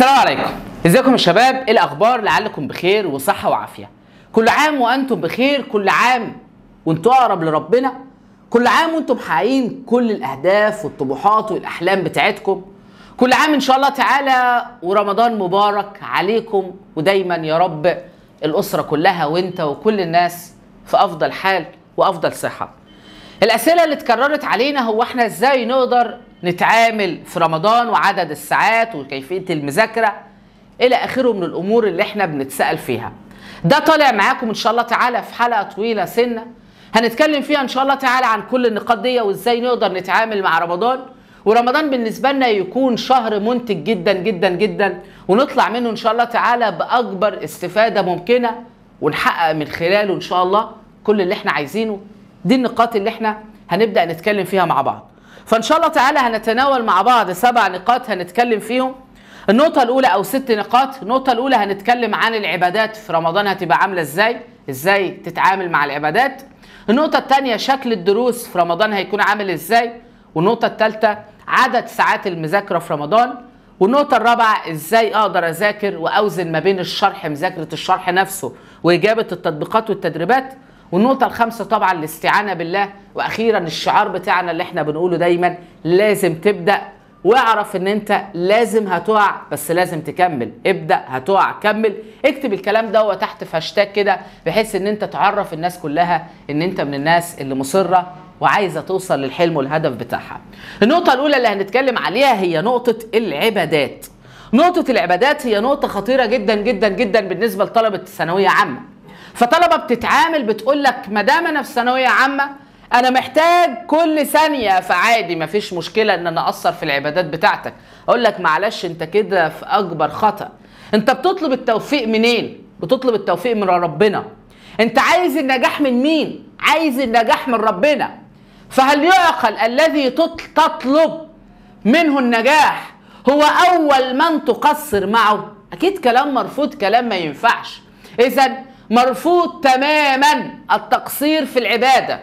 السلام عليكم ازيكم يا شباب ايه الاخبار لعلكم بخير وصحه وعافيه كل عام وانتم بخير كل عام وانتم اقرب لربنا كل عام وانتم محققين كل الاهداف والطموحات والاحلام بتاعتكم كل عام ان شاء الله تعالى ورمضان مبارك عليكم ودايما يا رب الاسره كلها وانت وكل الناس في افضل حال وافضل صحه الاسئله اللي اتكررت علينا هو احنا ازاي نقدر نتعامل في رمضان وعدد الساعات وكيفيه المذاكره الى اخره من الامور اللي احنا بنتسال فيها ده طالع معاكم ان شاء الله تعالى في حلقه طويله سنه هنتكلم فيها ان شاء الله تعالى عن كل النقاط دي وازاي نقدر نتعامل مع رمضان ورمضان بالنسبه لنا يكون شهر منتج جدا جدا جدا ونطلع منه ان شاء الله تعالى باكبر استفاده ممكنه ونحقق من خلاله ان شاء الله كل اللي احنا عايزينه دي النقاط اللي احنا هنبدا نتكلم فيها مع بعض فان شاء الله تعالى هنتناول مع بعض سبع نقاط هنتكلم فيهم النقطة الأولى أو ست نقاط، النقطة الأولى هنتكلم عن العبادات في رمضان هتبقى عاملة إزاي؟ إزاي تتعامل مع العبادات؟ النقطة الثانية شكل الدروس في رمضان هيكون عامل إزاي؟ والنقطة الثالثة عدد ساعات المذاكرة في رمضان والنقطة الرابعة ازاي اقدر اذاكر واوزن ما بين الشرح مذاكرة الشرح نفسه واجابة التطبيقات والتدريبات والنقطة الخامسة طبعا الاستعانة بالله واخيرا الشعار بتاعنا اللي احنا بنقوله دايما لازم تبدأ واعرف ان انت لازم هتقع بس لازم تكمل ابدأ هتقع كمل اكتب الكلام ده تحت في هاشتاج كده بحيث ان انت تعرف الناس كلها ان انت من الناس اللي مصرة وعايزه توصل للحلم والهدف بتاعها. النقطة الأولى اللي هنتكلم عليها هي نقطة العبادات. نقطة العبادات هي نقطة خطيرة جدا جدا جدا بالنسبة لطلبة ثانوية عامة. فطلبة بتتعامل بتقول لك ما دام أنا في ثانوية عامة أنا محتاج كل ثانية فعادي مفيش مشكلة إن أنا أقصر في العبادات بتاعتك. أقول لك معلش أنت كده في أكبر خطأ. أنت بتطلب التوفيق منين؟ بتطلب التوفيق من ربنا. أنت عايز النجاح من مين؟ عايز النجاح من ربنا. فهل يعقل الذي تطلب منه النجاح هو اول من تقصر معه اكيد كلام مرفوض كلام ما ينفعش اذا مرفوض تماما التقصير في العباده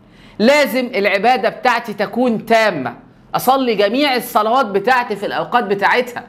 لازم العباده بتاعتي تكون تامه اصلي جميع الصلوات بتاعتي في الاوقات بتاعتها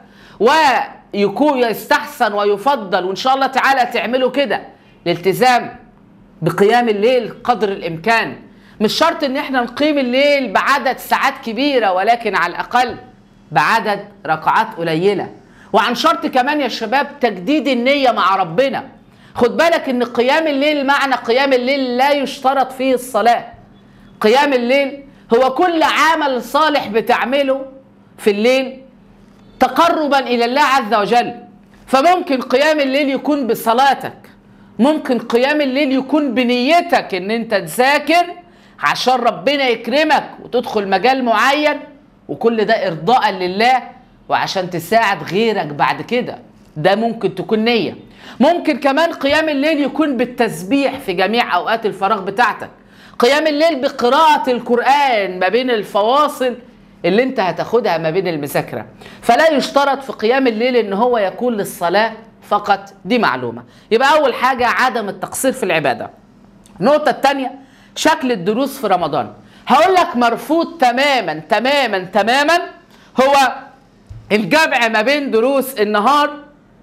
ويكون يستحسن ويفضل وان شاء الله تعالى تعملوا كده الالتزام بقيام الليل قدر الامكان مش شرط ان احنا نقيم الليل بعدد ساعات كبيره ولكن على الاقل بعدد ركعات قليله وعن شرط كمان يا شباب تجديد النيه مع ربنا خد بالك ان قيام الليل معنى قيام الليل لا يشترط فيه الصلاه قيام الليل هو كل عمل صالح بتعمله في الليل تقربا الى الله عز وجل فممكن قيام الليل يكون بصلاتك ممكن قيام الليل يكون بنيتك ان انت تذاكر عشان ربنا يكرمك وتدخل مجال معين وكل ده ارضاء لله وعشان تساعد غيرك بعد كده ده ممكن تكون نية ممكن كمان قيام الليل يكون بالتسبيح في جميع اوقات الفراغ بتاعتك قيام الليل بقراءة القرآن ما بين الفواصل اللي انت هتاخدها ما بين المذاكرة فلا يشترط في قيام الليل ان هو يكون للصلاة فقط دي معلومة يبقى اول حاجة عدم التقصير في العبادة النقطة الثانية شكل الدروس في رمضان هقول لك مرفوض تماما تماما تماما هو الجمع ما بين دروس النهار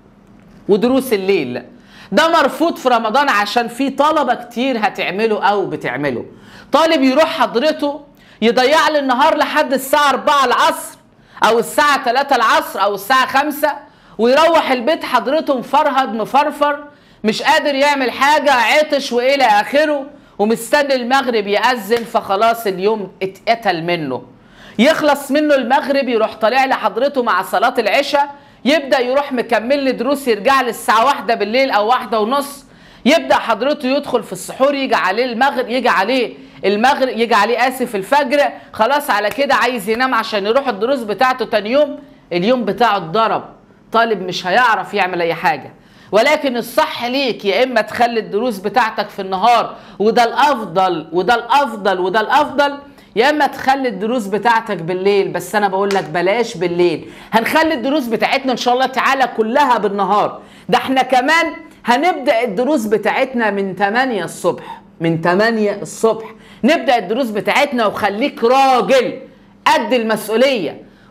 ودروس الليل ده مرفوض في رمضان عشان في طلبه كتير هتعمله او بتعمله طالب يروح حضرته يضيع لي النهار لحد الساعه 4 العصر او الساعه 3 العصر او الساعه 5 ويروح البيت حضرته مفرهد مفرفر مش قادر يعمل حاجه عطش والى اخره ومستني المغرب يأذن فخلاص اليوم اتقتل منه يخلص منه المغرب يروح طالع لحضرته مع صلاة العشاء يبدأ يروح مكمل لي دروس يرجع لي الساعة واحدة بالليل أو واحدة ونص يبدأ حضرته يدخل في السحور يجي عليه المغرب يجي عليه المغرب يجي عليه آسف الفجر خلاص على كده عايز ينام عشان يروح الدروس بتاعته تاني يوم اليوم بتاعه اتضرب طالب مش هيعرف يعمل أي حاجة ولكن الصح ليك يا اما تخلي الدروس بتاعتك في النهار وده الافضل وده الافضل وده الافضل يا اما تخلي الدروس بتاعتك بالليل بس انا بقول لك بلاش بالليل هنخلي الدروس بتاعتنا ان شاء الله تعالى كلها بالنهار ده احنا كمان هنبدا الدروس بتاعتنا من 8 الصبح من 8 الصبح نبدا الدروس بتاعتنا وخليك راجل قد المسؤوليه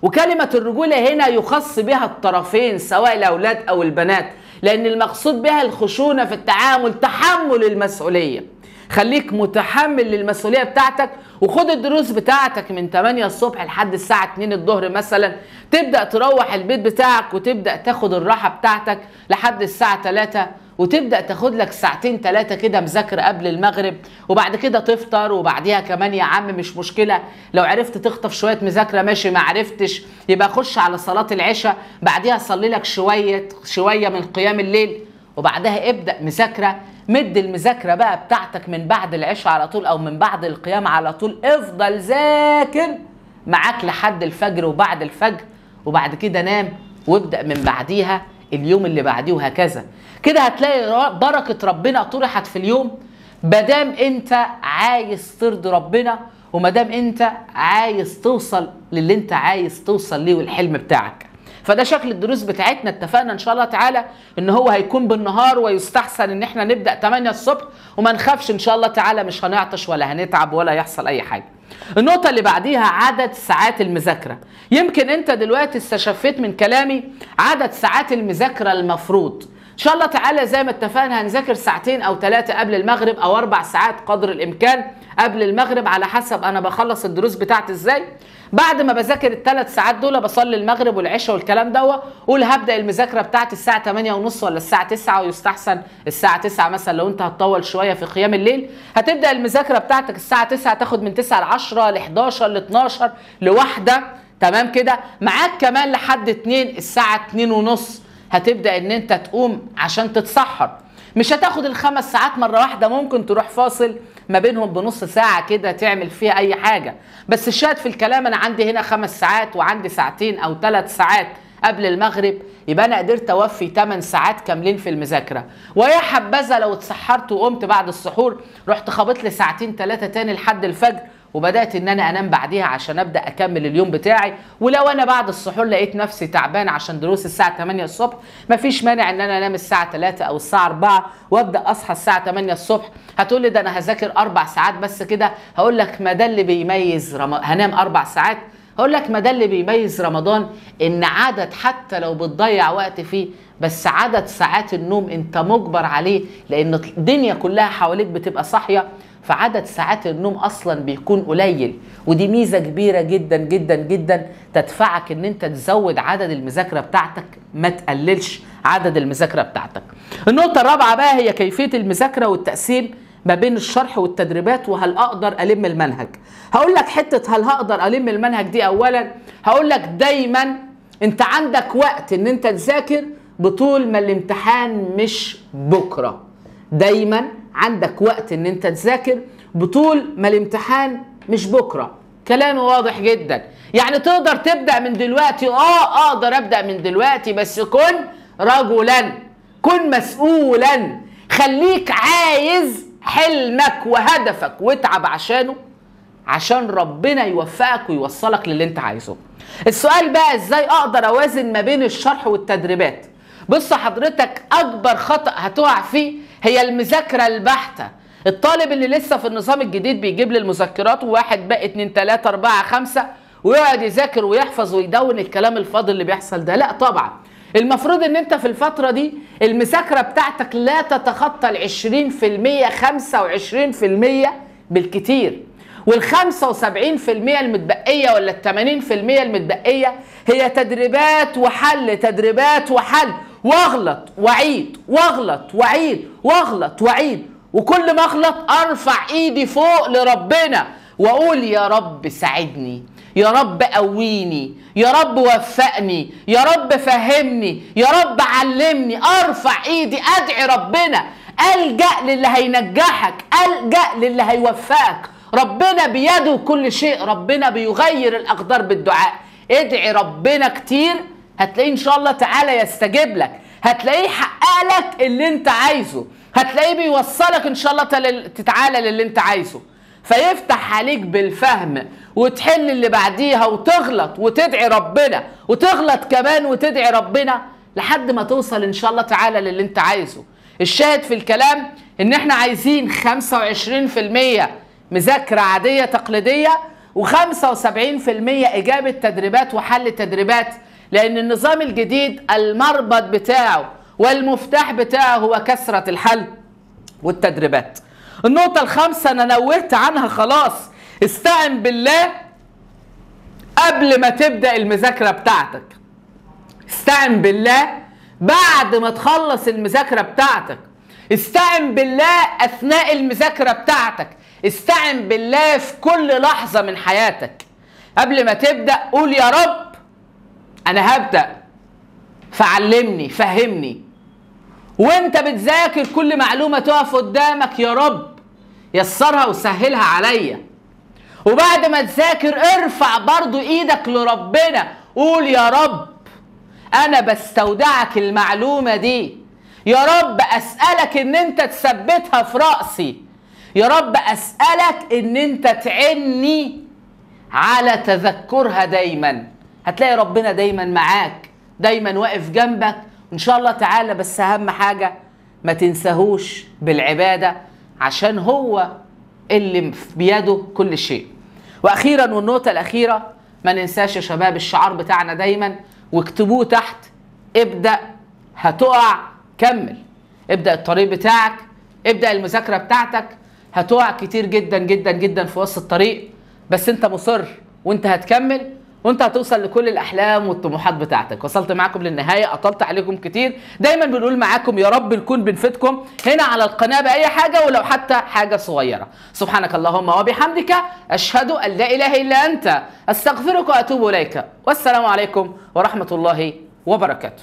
وكلمة الرجولة هنا يخص بها الطرفين سواء الأولاد أو البنات لأن المقصود بها الخشونة في التعامل تحمل المسؤولية خليك متحمل للمسؤولية بتاعتك وخد الدروس بتاعتك من 8 الصبح لحد الساعة 2 الظهر مثلا تبدأ تروح البيت بتاعك وتبدأ تاخد الراحة بتاعتك لحد الساعة 3 وتبدا تاخد لك ساعتين ثلاثه كده مذاكره قبل المغرب وبعد كده تفطر وبعديها كمان يا عم مش مشكله لو عرفت تخطف شويه مذاكره ماشي ما عرفتش يبقى خش على صلاه العشاء بعديها صلي لك شويه شويه من قيام الليل وبعدها ابدا مذاكره مد المذاكره بقى بتاعتك من بعد العشاء على طول او من بعد القيام على طول افضل ذاكر معاك لحد الفجر وبعد الفجر وبعد كده نام وابدا من بعديها اليوم اللي بعديه وهكذا كده هتلاقي بركه ربنا طرحت في اليوم مادام انت عايز ترضي ربنا ومادام انت عايز توصل للي انت عايز توصل ليه والحلم بتاعك فده شكل الدروس بتاعتنا اتفقنا ان شاء الله تعالى ان هو هيكون بالنهار ويستحسن ان احنا نبدا 8 الصبح وما نخافش ان شاء الله تعالى مش هنعطش ولا هنتعب ولا يحصل اي حاجه النقطة اللي بعديها عدد ساعات المذاكرة يمكن انت دلوقتي استشفيت من كلامي عدد ساعات المذاكرة المفروض ان شاء الله تعالى زي ما اتفقنا هنذاكر ساعتين او ثلاثة قبل المغرب او اربع ساعات قدر الامكان قبل المغرب على حسب انا بخلص الدروس بتاعتي ازاي بعد ما بذاكر الثلاث ساعات دول بصلي المغرب والعشاء والكلام دوت قول هبدا المذاكره بتاعتي الساعه 8 ونص ولا الساعه 9 ويستحسن الساعه 9 مثلا لو انت هتطول شويه في قيام الليل هتبدا المذاكره بتاعتك الساعه 9 تاخد من 9 ل 10 ل 11 ل 12 لواحده تمام كده معاك كمان لحد 2 الساعه 2 ونص هتبدا ان انت تقوم عشان تتسحر مش هتاخد الخمس ساعات مره واحده ممكن تروح فاصل ما بينهم بنص ساعه كده تعمل فيها اي حاجه بس الشاهد في الكلام انا عندي هنا خمس ساعات وعندي ساعتين او ثلاث ساعات قبل المغرب يبقى انا قدرت اوفي 8 ساعات كاملين في المذاكره ويا حبذا لو اتسحرت وقمت بعد السحور رحت خابط لي ساعتين ثلاثه تاني لحد الفجر وبدات ان انا انام بعديها عشان ابدا اكمل اليوم بتاعي ولو انا بعد السحور لقيت نفسي تعبان عشان دروس الساعه 8 الصبح مفيش مانع ان انا انام الساعه 3 او الساعه 4 وابدا اصحى الساعه 8 الصبح هتقول لي ده انا هذاكر اربع ساعات بس كده هقول لك ما ده اللي بيميز رم... هنام اربع ساعات هقول لك ما ده اللي بيميز رمضان ان عدد حتى لو بتضيع وقت فيه بس عدد ساعات النوم انت مجبر عليه لان الدنيا كلها حواليك بتبقى صاحيه فعدد ساعات النوم اصلا بيكون قليل ودي ميزه كبيره جدا جدا جدا تدفعك ان انت تزود عدد المذاكره بتاعتك ما تقللش عدد المذاكره بتاعتك النقطه الرابعه بقى هي كيفيه المذاكره والتقسيم ما بين الشرح والتدريبات وهل اقدر الم المنهج هقول لك حته هل هقدر الم المنهج دي اولا هقول لك دايما انت عندك وقت ان انت تذاكر بطول ما الامتحان مش بكره دايما عندك وقت ان انت تذاكر بطول ما الامتحان مش بكره كلامي واضح جدا يعني تقدر تبدا من دلوقتي اه اقدر ابدا من دلوقتي بس كن رجلا كن مسؤولا خليك عايز حلمك وهدفك واتعب عشانه عشان ربنا يوفقك ويوصلك للي انت عايزه السؤال بقى ازاي اقدر اوازن ما بين الشرح والتدريبات بص حضرتك اكبر خطأ هتقع فيه هي المذاكرة البحتة الطالب اللي لسه في النظام الجديد بيجيب لي المذكرات وواحد بقى اتنين تلاتة اربعة خمسة ويقعد يذاكر ويحفظ ويدون الكلام الفاضي اللي بيحصل ده لا طبعا المفروض ان انت في الفترة دي المذاكرة بتاعتك لا تتخطى العشرين في المية خمسة وعشرين في المية بالكتير والخمسة وسبعين في المية المتبقية ولا التمانين في المية المتبقية هي تدريبات وحل تدريبات وحل واغلط وعيد واغلط وعيد واغلط وعيد وكل ما اغلط ارفع ايدي فوق لربنا واقول يا رب ساعدني يا رب قويني يا رب وفقني يا رب فهمني يا رب علمني ارفع ايدي ادعي ربنا الجا للي هينجحك الجا للي هيوفقك ربنا بيده كل شيء ربنا بيغير الاقدار بالدعاء ادعي ربنا كتير هتلاقيه ان شاء الله تعالى يستجيب لك هتلاقيه يحقق لك اللي انت عايزه هتلاقيه بيوصلك ان شاء الله تعالى للي انت عايزه فيفتح عليك بالفهم وتحل اللي بعديها وتغلط وتدعي ربنا وتغلط كمان وتدعي ربنا لحد ما توصل ان شاء الله تعالى للي انت عايزه الشاهد في الكلام ان احنا عايزين 25% مذاكرة عادية تقليدية و75% إجابة تدريبات وحل تدريبات لأن النظام الجديد المربط بتاعه والمفتاح بتاعه هو كثرة الحل والتدريبات النقطة الخامسة أنا نوهت عنها خلاص استعن بالله قبل ما تبدأ المذاكرة بتاعتك استعن بالله بعد ما تخلص المذاكرة بتاعتك استعن بالله أثناء المذاكرة بتاعتك استعن بالله في كل لحظة من حياتك قبل ما تبدأ قول يا رب أنا هبدأ فعلمني فهمني وانت بتذاكر كل معلومة تقف قدامك يا رب يسرها وسهلها عليا وبعد ما تذاكر ارفع برضو ايدك لربنا قول يا رب انا بستودعك المعلومة دي يا رب اسألك ان انت تثبتها في رأسي يا رب اسألك ان انت تعني على تذكرها دايما هتلاقي ربنا دايما معاك دايما واقف جنبك وان شاء الله تعالى بس اهم حاجة ما تنساهوش بالعبادة عشان هو اللي في بيده كل شيء واخيرا والنقطة الاخيرة ما ننساش يا شباب الشعار بتاعنا دايما واكتبوه تحت ابدأ هتقع كمل ابدأ الطريق بتاعك ابدأ المذاكرة بتاعتك هتقع كتير جدا جدا جدا في وسط الطريق بس انت مصر وانت هتكمل وانت هتوصل لكل الاحلام والطموحات بتاعتك وصلت معاكم للنهايه اطلت عليكم كتير دايما بنقول معاكم يا رب نكون بنفيدكم هنا على القناه باي حاجه ولو حتى حاجه صغيره سبحانك اللهم وبحمدك اشهد ان لا اله الا انت استغفرك واتوب اليك والسلام عليكم ورحمه الله وبركاته